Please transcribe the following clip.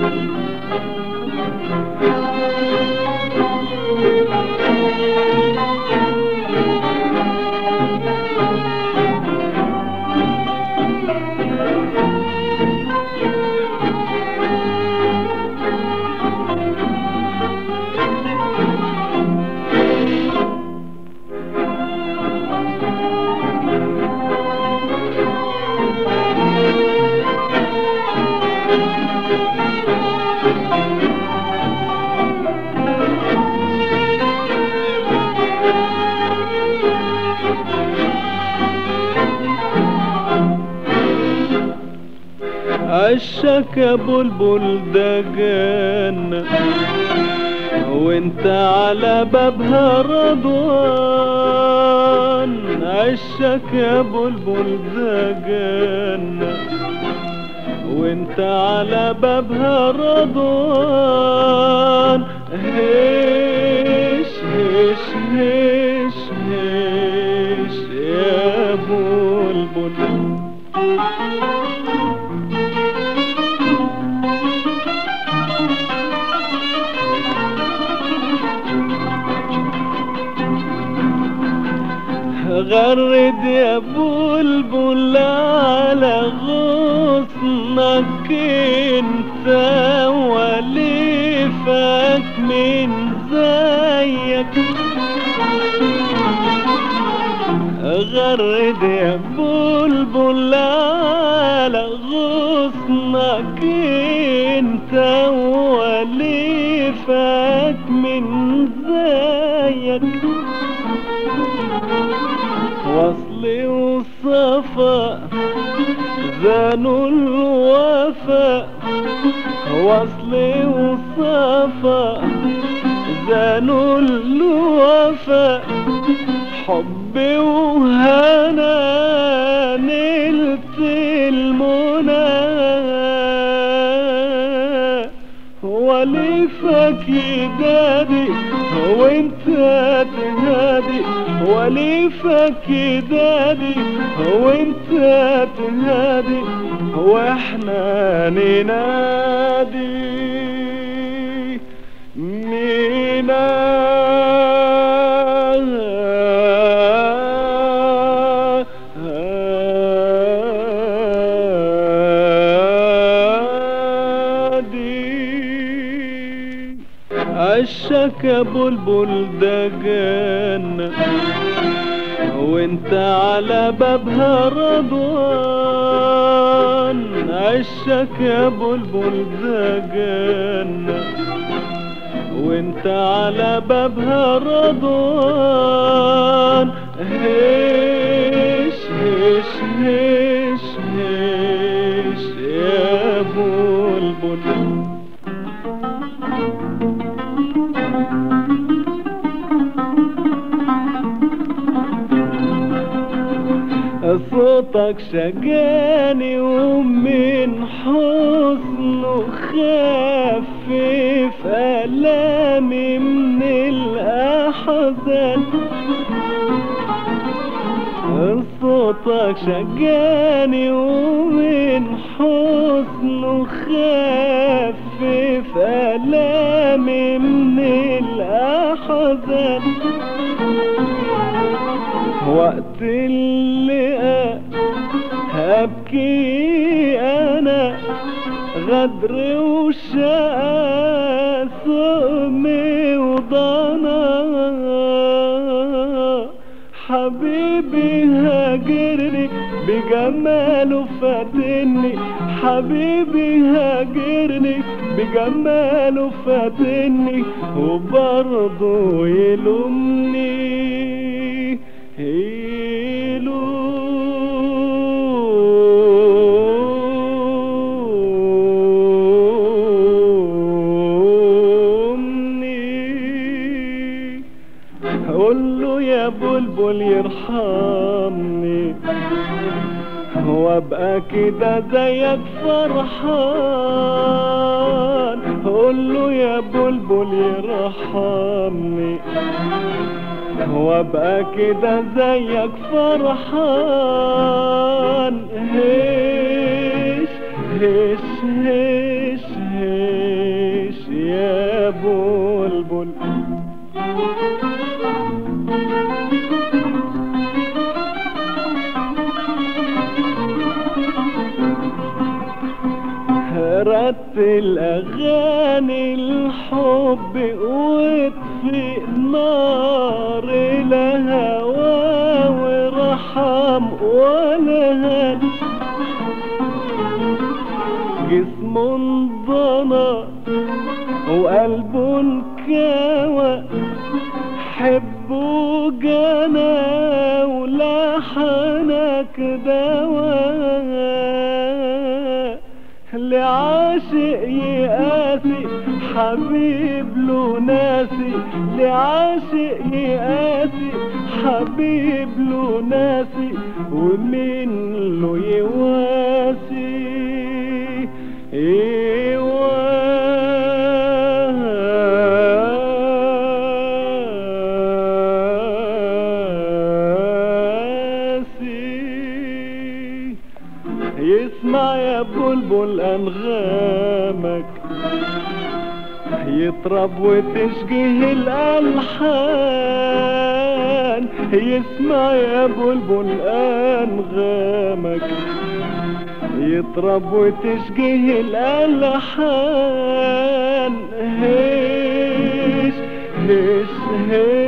عشك يا بلبل ده جنة وانت على بابها رضوان عشك يا بلبل ده جنة وانت على بابها رضوان هيش هيش هيش هيش يا بلبل غرد يا بلبل على غصنك انت وليفك من زيك غرد يا بلبل على غصنك انت وليفك من زيك وصل وصفا زانوا الوفا وصل وصفا زانوا الوفا حبي وهنا نلت المنى وليفك يدادي وانت تهادي وليفك يدادي وانت تهادي واحنا ننادي ننادي عشك يا بلبل ده جنة وانت على بابها رضوان عشك يا بلبل ده جنة وانت على بابها رضوان هيش هيش هيش هيش يا بلبل صوتك شجاني ومن حسنه خفف ألامي من الأحزان صوتك شجاني ومن حسنه خفف ألامي من الأحزان وقت اللقاء هبكي انا غدر وشقى سقمي وضنا حبيبي هاجرني بجماله فاتني حبيبي هاجرني بجماله فاتني وبرضه يلومني يلومني قول له يا بلبل يرحمني وابقى كده زيك فرحان قول له يا بلبل يرحمني وابقى كده زيك فرحان هيش هيش هيش هيش رتل اغاني الحب واطفئ نار الهوى ورحم ولا هد جسم انضنى وقلب انكوى حبه جنى ولحنك دواء لعاشق يقاسي حبيب له ناسي لعاشق يقاسي حبيب له ناسي ومين له يواسي يواسي يسمع يا بلبل أنغامك يطرب وتشجيه الألحان يسمع يا بلبل أنغامك يطرب وتشجيه الألحان هيش هيش هيش